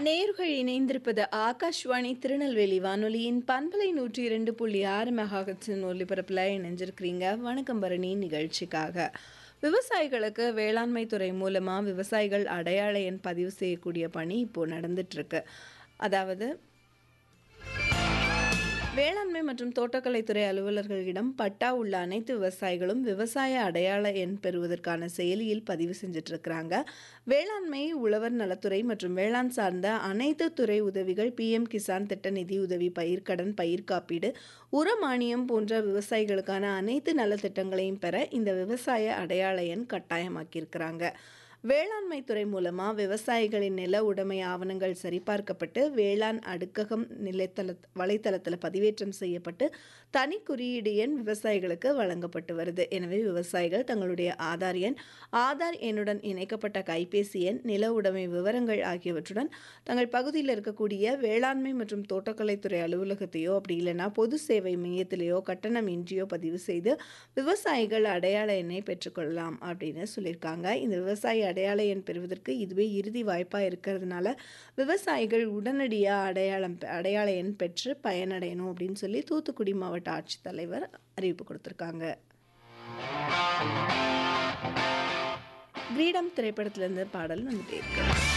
நேர்கள் இணைந்திருப்பது ஆகாஷ்வாணி திருநெல்வேலி வானொலியின் பண்பலை நூற்றி இரண்டு புள்ளி ஆறு மெகாஹட்ஸின் ஒலிபரப்பில் இணைஞ்சிருக்கிறீங்க வணக்கம் பரணி நிகழ்ச்சிக்காக விவசாயிகளுக்கு வேளாண்மை துறை மூலமாக விவசாயிகள் அடையாள எண் பதிவு செய்யக்கூடிய பணி இப்போது நடந்துட்டுருக்கு அதாவது வேளாண்மை மற்றும் தோட்டக்கலைத்துறை அலுவலர்களிடம் பட்டா உள்ள அனைத்து விவசாயிகளும் விவசாய அடையாள எண் பெறுவதற்கான செயலியில் பதிவு செஞ்சுட்டு இருக்கிறாங்க வேளாண்மை உழவர் நலத்துறை மற்றும் வேளாண் சார்ந்த அனைத்து துறை உதவிகள் பிஎம் கிசான் திட்ட நிதி உதவி பயிர்க்கடன் பயிர் காப்பீடு உர மானியம் போன்ற விவசாயிகளுக்கான அனைத்து நலத்திட்டங்களையும் பெற இந்த விவசாய அடையாள எண் கட்டாயமாக்கியிருக்கிறாங்க வேளாண்மை துறை மூலமாக விவசாயிகளின் நில உடைமை ஆவணங்கள் சரிபார்க்கப்பட்டு வேளாண் அடுக்ககம் நிலைத்தள வலைத்தளத்தில் பதிவேற்றம் செய்யப்பட்டு தனி குறியீடு எண் விவசாயிகளுக்கு வழங்கப்பட்டு வருது எனவே விவசாயிகள் தங்களுடைய ஆதார் எண் ஆதார் எண்ணுடன் இணைக்கப்பட்ட கைபேசி எண் நில உடைமை விவரங்கள் ஆகியவற்றுடன் தங்கள் பகுதியில் இருக்கக்கூடிய வேளாண்மை மற்றும் தோட்டக்கலைத்துறை அலுவலகத்தையோ அப்படி இல்லைன்னா பொது சேவை மையத்திலேயோ கட்டணம் இன்றியோ பதிவு செய்து விவசாயிகள் அடையாள எண்ணை பெற்றுக்கொள்ளலாம் அப்படின்னு சொல்லியிருக்காங்க இந்த விவசாய அடையாள எண் பெறுவதற்கு இதுவே இறுதி வாய்ப்பாக இருக்கிறதுனால விவசாயிகள் உடனடியாக அடையாளம் அடையாள எண் பெற்று பயனடையணும் அப்படின்னு சொல்லி தூத்துக்குடி மாவட்ட ஆட்சித்தலைவர் அறிவிப்பு கொடுத்துருக்காங்க கிரீடம் திரைப்படத்திலிருந்து பாடல் வந்துட்டே இருக்கு